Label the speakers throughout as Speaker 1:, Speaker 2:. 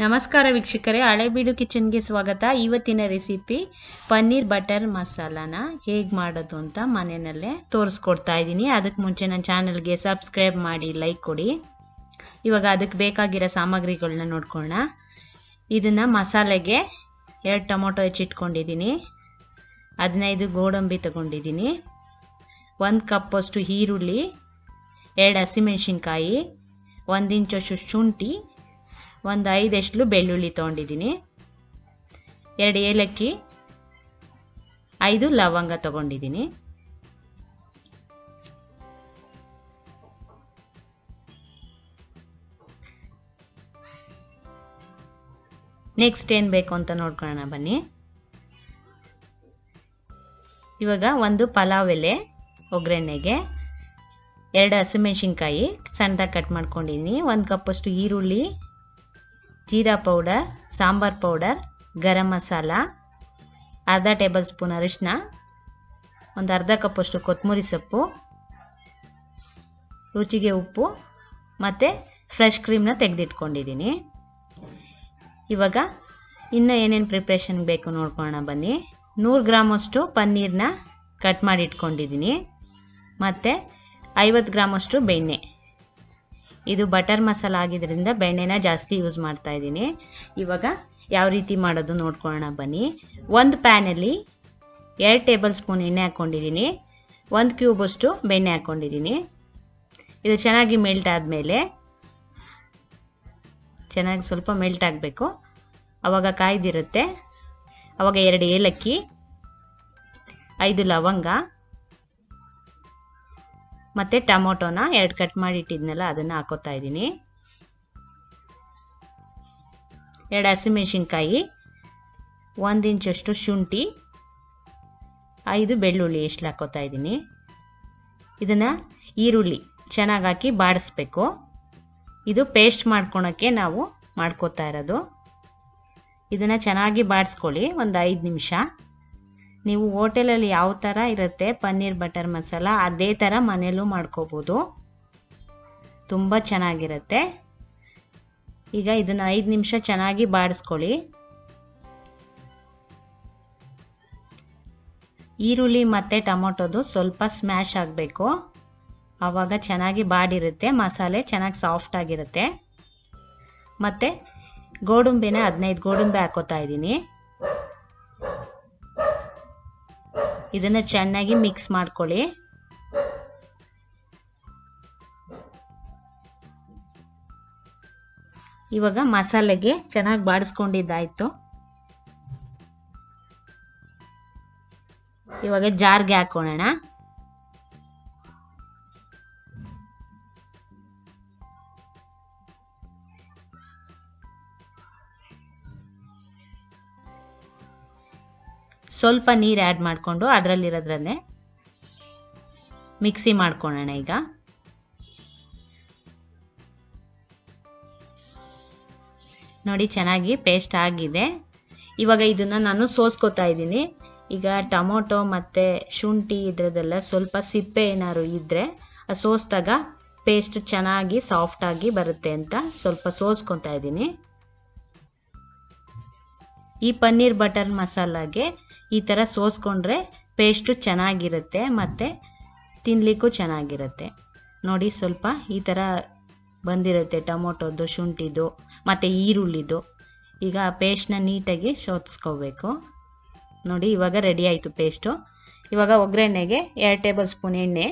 Speaker 1: ನಮಸ್ಕಾರ ವೀಕ್ಷಕರೇ ಹಳೆಬೀಡು ಕಿಚನ್ಗೆ ಸ್ವಾಗತ ಇವತ್ತಿನ ರೆಸಿಪಿ ಪನ್ನೀರ್ ಬಟರ್ ಮಸಾಲಾನ ಹೇಗೆ ಮಾಡೋದು ಅಂತ ಮನೆಯಲ್ಲೇ ತೋರಿಸ್ಕೊಡ್ತಾ ಇದ್ದೀನಿ ಅದಕ್ಕೆ ಮುಂಚೆ ನನ್ನ ಚಾನಲ್ಗೆ ಸಬ್ಸ್ಕ್ರೈಬ್ ಮಾಡಿ ಲೈಕ್ ಕೊಡಿ ಇವಾಗ ಅದಕ್ಕೆ ಬೇಕಾಗಿರೋ ಸಾಮಗ್ರಿಗಳನ್ನ ನೋಡ್ಕೊಳ್ಳೋಣ ಇದನ್ನು ಮಸಾಲೆಗೆ ಎರಡು ಟೊಮೊಟೊ ಹೆಚ್ಚಿಟ್ಕೊಂಡಿದ್ದೀನಿ ಹದಿನೈದು ಗೋಡಂಬಿ ತಗೊಂಡಿದ್ದೀನಿ ಒಂದು ಕಪ್ಪಷ್ಟು ಈರುಳ್ಳಿ ಎರಡು ಹಸಿಮೆಣ್ಸಿನ್ಕಾಯಿ ಒಂದು ಇಂಚಷ್ಟು ಶುಂಠಿ ಒಂದು ಐದೆಷ್ಟು ಬೆಳ್ಳುಳ್ಳಿ ತೊಗೊಂಡಿದ್ದೀನಿ ಎರಡು ಏಲಕ್ಕಿ ಐದು ಲವಂಗ ತೊಗೊಂಡಿದ್ದೀನಿ ನೆಕ್ಸ್ಟ್ ಏನು ಬೇಕು ಅಂತ ನೋಡ್ಕೊಳ್ಳೋಣ ಬನ್ನಿ ಇವಾಗ ಒಂದು ಪಲಾವ್ ಎಲೆ ಒಗ್ಗರಣೆಗೆ ಎರಡು ಹಸಿಮೆಣ್ಸಿನ್ಕಾಯಿ ಸಣ್ಣದಾಗಿ ಕಟ್ ಮಾಡ್ಕೊಂಡಿದ್ದೀನಿ ಒಂದು ಕಪ್ಪಷ್ಟು ಈರುಳ್ಳಿ ಜೀರಾ ಪೌಡರ್ ಸಾಂಬಾರ್ ಪೌಡರ್ ಗರಂ ಮಸಾಲ ಅರ್ಧ ಟೇಬಲ್ ಸ್ಪೂನ್ ಅರಿಶಿನ ಒಂದು ಅರ್ಧ ಕಪ್ಪಷ್ಟು ಕೊತ್ತಂಬರಿ ಸೊಪ್ಪು ರುಚಿಗೆ ಉಪ್ಪು ಮತ್ತು ಫ್ರೆಶ್ ಕ್ರೀಮ್ನ ತೆಗೆದಿಟ್ಕೊಂಡಿದ್ದೀನಿ ಇವಾಗ ಇನ್ನೂ ಏನೇನು ಪ್ರಿಪ್ರೇಷನ್ ಬೇಕು ನೋಡ್ಕೊಳ್ಳೋಣ ಬನ್ನಿ ನೂರು ಗ್ರಾಮಷ್ಟು ಪನ್ನೀರನ್ನ ಕಟ್ ಮಾಡಿ ಇಟ್ಕೊಂಡಿದ್ದೀನಿ ಮತ್ತು ಐವತ್ತು ಗ್ರಾಮಷ್ಟು ಬೆಣ್ಣೆ ಇದು ಬಟರ್ ಮಸಾಲ ಆಗಿದ್ದರಿಂದ ಬೆಣ್ಣೆನ ಜಾಸ್ತಿ ಯೂಸ್ ಮಾಡ್ತಾ ಇದ್ದೀನಿ ಇವಾಗ ಯಾವ ರೀತಿ ಮಾಡೋದು ನೋಡ್ಕೊಳ್ಳೋಣ ಬನ್ನಿ ಒಂದು ಪ್ಯಾನಲ್ಲಿ ಎರಡು ಟೇಬಲ್ ಸ್ಪೂನ್ ಎಣ್ಣೆ ಹಾಕ್ಕೊಂಡಿದ್ದೀನಿ ಒಂದು ಕ್ಯೂಬಷ್ಟು ಬೆಣ್ಣೆ ಹಾಕ್ಕೊಂಡಿದ್ದೀನಿ ಇದು ಚೆನ್ನಾಗಿ ಮೆಲ್ಟ್ ಆದಮೇಲೆ ಚೆನ್ನಾಗಿ ಸ್ವಲ್ಪ ಮೆಲ್ಟ್ ಆಗಬೇಕು ಆವಾಗ ಕಾಯ್ದಿರುತ್ತೆ ಆವಾಗ ಎರಡು ಏಲಕ್ಕಿ ಐದು ಲವಂಗ ಮತ್ತು ಟೊಮೊಟೊನ ಎರಡು ಕಟ್ ಮಾಡಿ ಇಟ್ಟಿದ್ನಲ್ಲ ಅದನ್ನು ಹಾಕೋತಾ ಇದ್ದೀನಿ ಎರಡು ಹಸಿಮೆಣ್ಸಿನ್ಕಾಯಿ ಒಂದು ಇಂಚಷ್ಟು ಶುಂಠಿ ಐದು ಬೆಳ್ಳುಳ್ಳಿ ಎಷ್ಟು ಹಾಕೋತಾ ಇದ್ದೀನಿ ಇದನ್ನು ಈರುಳ್ಳಿ ಚೆನ್ನಾಗಿ ಹಾಕಿ ಬಾಡಿಸ್ಬೇಕು ಇದು ಪೇಸ್ಟ್ ಮಾಡ್ಕೊಳಕ್ಕೆ ನಾವು ಮಾಡ್ಕೋತಾ ಇರೋದು ಇದನ್ನು ಚೆನ್ನಾಗಿ ಬಾಡಿಸ್ಕೊಳ್ಳಿ ಒಂದು ಐದು ನಿಮಿಷ ನೀವು ಹೋಟೆಲಲ್ಲಿ ಯಾವ ಥರ ಇರುತ್ತೆ ಪನ್ನೀರ್ ಬಟರ್ ಮಸಾಲ ಅದೇ ಥರ ಮನೆಯಲ್ಲೂ ಮಾಡ್ಕೋಬೋದು ತುಂಬ ಚೆನ್ನಾಗಿರುತ್ತೆ ಈಗ ಇದನ್ನು ಐದು ನಿಮಿಷ ಚೆನ್ನಾಗಿ ಬಾಡಿಸ್ಕೊಳ್ಳಿ ಈರುಳ್ಳಿ ಮತ್ತು ಟೊಮೊಟೊದು ಸ್ವಲ್ಪ ಸ್ಮ್ಯಾಶ್ ಆಗಬೇಕು ಆವಾಗ ಚೆನ್ನಾಗಿ ಬಾಡಿರುತ್ತೆ ಮಸಾಲೆ ಚೆನ್ನಾಗಿ ಸಾಫ್ಟ್ ಆಗಿರುತ್ತೆ ಮತ್ತು ಗೋಡಂಬಿನ ಹದಿನೈದು ಗೋಡಂಬಿ ಹಾಕೋತಾ ಇದ್ದೀನಿ ಇದನ್ನು ಚೆನ್ನಾಗಿ ಮಿಕ್ಸ್ ಮಾಡ್ಕೊಳ್ಳಿ ಇವಾಗ ಮಸಾಲೆಗೆ ಚೆನ್ನಾಗಿ ಬಾಡಿಸ್ಕೊಂಡಿದ್ದಾಯ್ತು ಇವಾಗ ಜಾರ್ಗೆ ಹಾಕೊಳ್ಳೋಣ ಸ್ವಲ್ಪ ನೀರು ಆ್ಯಡ್ ಮಾಡಿಕೊಂಡು ಅದರಲ್ಲಿರೋದ್ರನ್ನೇ ಮಿಕ್ಸಿ ಮಾಡ್ಕೊಳ್ಳೋಣ ಈಗ ನೋಡಿ ಚೆನ್ನಾಗಿ ಪೇಸ್ಟ್ ಆಗಿದೆ ಇವಾಗ ಇದನ್ನು ನಾನು ಸೋಸ್ಕೋತಾ ಇದ್ದೀನಿ ಈಗ ಟೊಮೊಟೊ ಮತ್ತು ಶುಂಠಿ ಇದ್ರದ್ದೆಲ್ಲ ಸ್ವಲ್ಪ ಸಿಪ್ಪೆ ಏನಾದ್ರು ಇದ್ದರೆ ಅದು ಸೋಸಿದಾಗ ಪೇಸ್ಟ್ ಚೆನ್ನಾಗಿ ಸಾಫ್ಟಾಗಿ ಬರುತ್ತೆ ಅಂತ ಸ್ವಲ್ಪ ಸೋಸ್ಕೊತಾ ಇದ್ದೀನಿ ಈ ಪನ್ನೀರ್ ಬಟರ್ ಮಸಾಲಾಗೆ ಈ ಥರ ಸೋಸ್ಕೊಂಡ್ರೆ ಪೇಸ್ಟು ಚೆನ್ನಾಗಿರುತ್ತೆ ಮತ್ತು ತಿನ್ನಲಿಕ್ಕೂ ಚೆನ್ನಾಗಿರುತ್ತೆ ನೋಡಿ ಸ್ವಲ್ಪ ಈ ಥರ ಬಂದಿರುತ್ತೆ ಟೊಮೊಟೊದು ಶುಂಠಿದು ಮತ್ತು ಈರುಳ್ಳಿದು ಈಗ ಆ ಪೇಸ್ಟ್ನ ನೀಟಾಗಿ ಸೋಸ್ಕೋಬೇಕು ನೋಡಿ ಇವಾಗ ರೆಡಿ ಆಯಿತು ಪೇಸ್ಟು ಇವಾಗ ಒಗ್ಗರಣೆಗೆ ಎರಡು ಟೇಬಲ್ ಸ್ಪೂನ್ ಎಣ್ಣೆ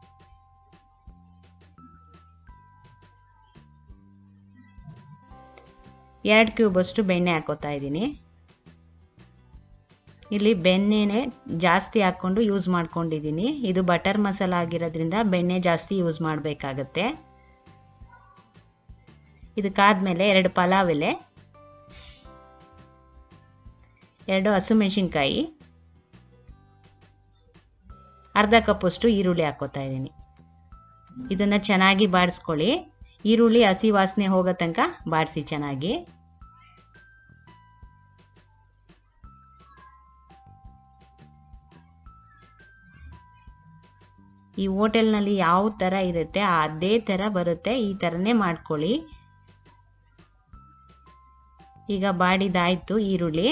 Speaker 1: ಎರಡು ಕ್ಯೂಬಷ್ಟು ಬೆಣ್ಣೆ ಹಾಕೋತಾ ಇದ್ದೀನಿ ಇಲ್ಲಿ ಬೆಣ್ಣೆನೇ ಜಾಸ್ತಿ ಹಾಕ್ಕೊಂಡು ಯೂಸ್ ಮಾಡ್ಕೊಂಡಿದ್ದೀನಿ ಇದು ಬಟರ್ ಮಸಾಲ ಆಗಿರೋದ್ರಿಂದ ಬೆಣ್ಣೆ ಜಾಸ್ತಿ ಯೂಸ್ ಮಾಡಬೇಕಾಗತ್ತೆ ಇದಕ್ಕಾದ್ಮೇಲೆ ಎರಡು ಪಲಾವ್ ಎಲೆ ಎರಡು ಹಸಿಮೆಣ್ಸಿನ್ಕಾಯಿ ಅರ್ಧ ಕಪ್ಪಷ್ಟು ಈರುಳ್ಳಿ ಹಾಕೋತಾ ಇದ್ದೀನಿ ಇದನ್ನು ಚೆನ್ನಾಗಿ ಬಾಡಿಸ್ಕೊಳ್ಳಿ ಈರುಳ್ಳಿ ಹಸಿ ವಾಸನೆ ಹೋಗೋ ತನಕ ಬಾಡಿಸಿ ಚೆನ್ನಾಗಿ ಈ ಹೋಟೆಲ್ನಲ್ಲಿ ಯಾವ ಥರ ಇರುತ್ತೆ ಅದೇ ಥರ ಬರುತ್ತೆ ಈ ಥರನೇ ಮಾಡ್ಕೊಳ್ಳಿ ಈಗ ಬಾಡಿದಾಯಿತು ಈರುಳ್ಳಿ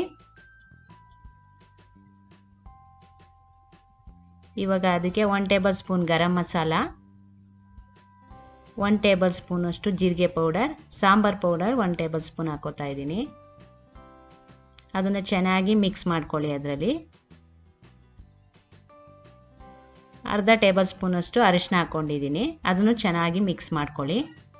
Speaker 1: ಇವಾಗ ಅದಕ್ಕೆ one tablespoon garam masala one table ಸ್ಪೂನಷ್ಟು ಜೀರಿಗೆ powder sambar powder one tablespoon ಹಾಕೋತಾ ಇದ್ದೀನಿ ಅದನ್ನು ಚೆನ್ನಾಗಿ ಮಿಕ್ಸ್ ಮಾಡ್ಕೊಳ್ಳಿ ಅದರಲ್ಲಿ ಅರ್ಧ ಟೇಬಲ್ ಸ್ಪೂನಷ್ಟು ಅರಿಶಿನ ಹಾಕ್ಕೊಂಡಿದ್ದೀನಿ ಅದನ್ನು ಚೆನ್ನಾಗಿ ಮಿಕ್ಸ್ ಮಾಡ್ಕೊಳ್ಳಿ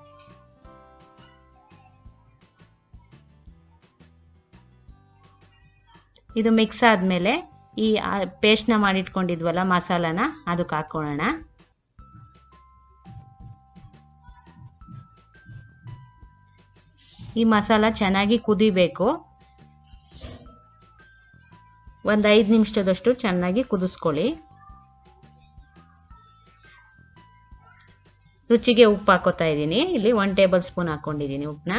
Speaker 1: ಇದು ಮಿಕ್ಸ್ ಆದಮೇಲೆ ಈ ಪೇಸ್ಟ್ನ ಮಾಡಿಟ್ಕೊಂಡಿದ್ವಲ್ಲ ಮಸಾಲಾನ ಅದಕ್ಕೆ ಹಾಕ್ಕೊಳ್ಳೋಣ ಈ ಮಸಾಲ ಚೆನ್ನಾಗಿ ಕುದಿಬೇಕು ಒಂದು ಐದು ನಿಮಿಷದಷ್ಟು ಚೆನ್ನಾಗಿ ಕುದಿಸ್ಕೊಳ್ಳಿ ರುಚಿಗೆ ಉಪ್ಪು ಹಾಕೋತಾ ಇದ್ದೀನಿ ಇಲ್ಲಿ ಒನ್ ಟೇಬಲ್ ಸ್ಪೂನ್ ಹಾಕ್ಕೊಂಡಿದ್ದೀನಿ ಉಪ್ಪನ್ನ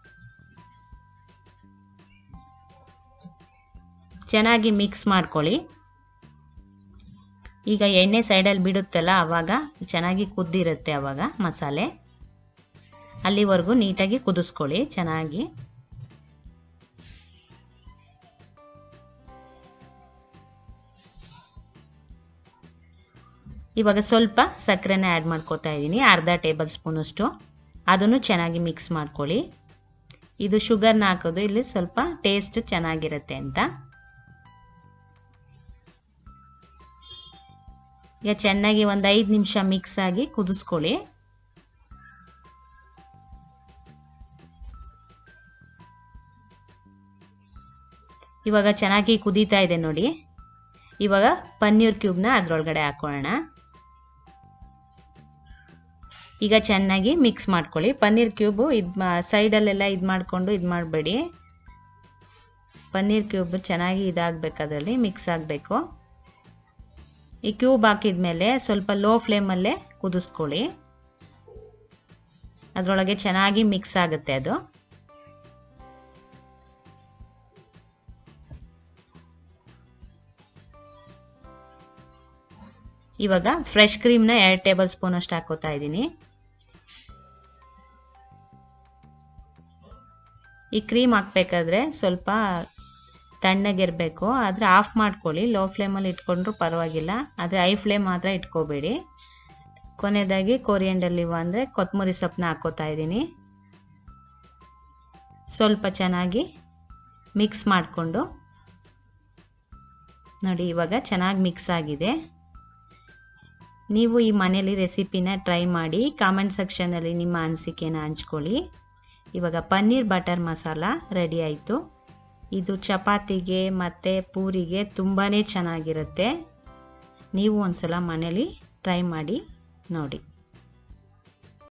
Speaker 1: ಚೆನ್ನಾಗಿ ಮಿಕ್ಸ್ ಮಾಡ್ಕೊಳ್ಳಿ ಈಗ ಎಣ್ಣೆ ಸೈಡಲ್ಲಿ ಬಿಡುತ್ತಲ್ಲ ಆವಾಗ ಚೆನ್ನಾಗಿ ಕುದ್ದಿರುತ್ತೆ ಆವಾಗ ಮಸಾಲೆ ಅಲ್ಲಿವರೆಗೂ ನೀಟಾಗಿ ಕುದಿಸ್ಕೊಳ್ಳಿ ಚೆನ್ನಾಗಿ ಇವಾಗ ಸ್ವಲ್ಪ ಸಕ್ಕರೆನ ಆ್ಯಡ್ ಮಾಡ್ಕೊತಾ ಇದ್ದೀನಿ ಅರ್ಧ ಟೇಬಲ್ ಸ್ಪೂನಷ್ಟು ಅದನ್ನು ಚೆನ್ನಾಗಿ ಮಿಕ್ಸ್ ಮಾಡ್ಕೊಳ್ಳಿ ಇದು ಶುಗರ್ನ ಹಾಕೋದು ಇಲ್ಲಿ ಸ್ವಲ್ಪ ಟೇಸ್ಟ್ ಚೆನ್ನಾಗಿರುತ್ತೆ ಅಂತ ಈಗ ಚೆನ್ನಾಗಿ ಒಂದು ಐದು ನಿಮಿಷ ಮಿಕ್ಸ್ ಆಗಿ ಕುದಿಸ್ಕೊಳ್ಳಿ ಇವಾಗ ಚೆನ್ನಾಗಿ ಕುದೀತಾ ಇದೆ ನೋಡಿ ಇವಾಗ ಪನ್ನೀರ್ ಕ್ಯೂಬ್ನ ಅದರೊಳಗಡೆ ಹಾಕೊಳ್ಳೋಣ ಈಗ ಚೆನ್ನಾಗಿ ಮಿಕ್ಸ್ ಮಾಡ್ಕೊಳ್ಳಿ ಪನ್ನೀರ್ ಕ್ಯೂಬು ಇದು ಸೈಡಲ್ಲೆಲ್ಲ ಇದು ಮಾಡಿಕೊಂಡು ಇದು ಮಾಡಬೇಡಿ ಪನ್ನೀರ್ ಕ್ಯೂಬ್ ಚೆನ್ನಾಗಿ ಇದಾಗಬೇಕು ಅದರಲ್ಲಿ ಮಿಕ್ಸ್ ಆಗಬೇಕು ಈ ಕ್ಯೂಬ್ ಹಾಕಿದ್ಮೇಲೆ ಸ್ವಲ್ಪ ಲೋ ಫ್ಲೇಮಲ್ಲೇ ಕುದಿಸ್ಕೊಳ್ಳಿ ಅದರೊಳಗೆ ಚೆನ್ನಾಗಿ ಮಿಕ್ಸ್ ಆಗುತ್ತೆ ಅದು ಇವಾಗ ಫ್ರೆಶ್ ಕ್ರೀಮ್ನ ಎರಡು ಟೇಬಲ್ ಸ್ಪೂನ್ ಅಷ್ಟು ಹಾಕೋತಾ ಇದ್ದೀನಿ ಈ ಕ್ರೀಮ್ ಹಾಕ್ಬೇಕಾದ್ರೆ ಸ್ವಲ್ಪ ತಣ್ಣಗಿರಬೇಕು ಆದರೆ ಆಫ್ ಮಾಡ್ಕೊಳ್ಳಿ ಲೋ ಫ್ಲೇಮಲ್ಲಿ ಇಟ್ಕೊಂಡ್ರೂ ಪರವಾಗಿಲ್ಲ ಆದರೆ ಐ ಫ್ಲೇಮ್ ಮಾತ್ರ ಇಟ್ಕೋಬೇಡಿ ಕೊನೆಯದಾಗಿ ಕೊರಿಯಂಡರ್ ಲೀವ್ ಅಂದರೆ ಕೊತ್ತಂಬರಿ ಸೊಪ್ಪನ್ನ ಹಾಕೋತಾ ಇದ್ದೀನಿ ಸ್ವಲ್ಪ ಚೆನ್ನಾಗಿ ಮಿಕ್ಸ್ ಮಾಡಿಕೊಂಡು ನೋಡಿ ಇವಾಗ ಚೆನ್ನಾಗಿ ಮಿಕ್ಸ್ ಆಗಿದೆ ನೀವು ಈ ಮನೇಲಿ ರೆಸಿಪಿನ ಟ್ರೈ ಮಾಡಿ ಕಾಮೆಂಟ್ ಸೆಕ್ಷನಲ್ಲಿ ನಿಮ್ಮ ಅನಿಸಿಕೆನ ಹಂಚ್ಕೊಳ್ಳಿ ಇವಾಗ ಪನ್ನೀರ್ ಬಟರ್ ಮಸಾಲ ರೆಡಿ ಆಯಿತು ಇದು ಚಪಾತಿಗೆ ಮತ್ತು ಪೂರಿಗೆ ತುಂಬಾ ಚೆನ್ನಾಗಿರುತ್ತೆ ನೀವು ಒಂದ್ಸಲ ಮನೇಲಿ ಟ್ರೈ ಮಾಡಿ ನೋಡಿ